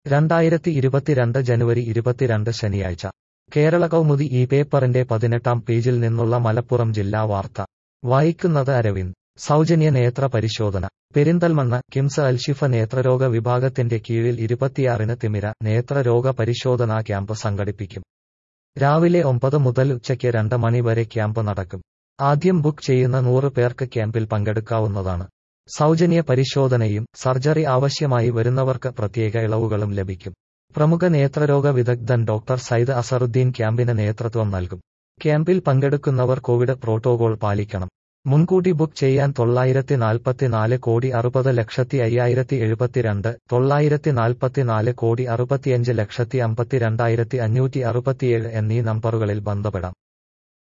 രണ്ടായിരത്തി ഇരുപത്തിരണ്ട് ജനുവരി ഇരുപത്തിരണ്ട് ശനിയാഴ്ച കേരള കൗമുദി ഈ പേപ്പറിന്റെ പതിനെട്ടാം പേജിൽ നിന്നുള്ള മലപ്പുറം ജില്ലാ വാർത്ത വായിക്കുന്നത് അരവിന്ദ് സൗജന്യ നേത്ര പരിശോധന പെരിന്തൽമണ്ണ കിംസ് അൽഷിഫ നേത്രരോഗ വിഭാഗത്തിന്റെ കീഴിൽ ഇരുപത്തിയാറിന് തിമിര നേത്രരോഗ പരിശോധനാ ക്യാമ്പ് സംഘടിപ്പിക്കും രാവിലെ ഒമ്പത് മുതൽ ഉച്ചയ്ക്ക് രണ്ട് മണി വരെ ക്യാമ്പ് നടക്കും ആദ്യം ബുക്ക് ചെയ്യുന്ന നൂറ് പേർക്ക് ക്യാമ്പിൽ പങ്കെടുക്കാവുന്നതാണ് സൗജന്യ പരിശോധനയും സർജറി ആവശ്യമായി വരുന്നവർക്ക് പ്രത്യേക ഇളവുകളും ലഭിക്കും പ്രമുഖ നേത്രരോഗ വിദഗ്ധൻ ഡോക്ടർ സൈദ് അസറുദ്ദീൻ ക്യാമ്പിന് നേതൃത്വം നൽകും ക്യാമ്പിൽ പങ്കെടുക്കുന്നവർ കോവിഡ് പ്രോട്ടോകോൾ പാലിക്കണം മുൻകൂട്ടി ബുക്ക് ചെയ്യാൻ തൊള്ളായിരത്തി നാൽപ്പത്തിനാല് കോടി അറുപത് ലക്ഷത്തി അയ്യായിരത്തി എഴുപത്തിരണ്ട് തൊള്ളായിരത്തി നാൽപ്പത്തിനാല് കോടി അറുപത്തിയഞ്ച് ലക്ഷത്തി അമ്പത്തിരണ്ടായിരത്തി അഞ്ഞൂറ്റി അറുപത്തിയേഴ് എന്നീ നമ്പറുകളിൽ ബന്ധപ്പെടാം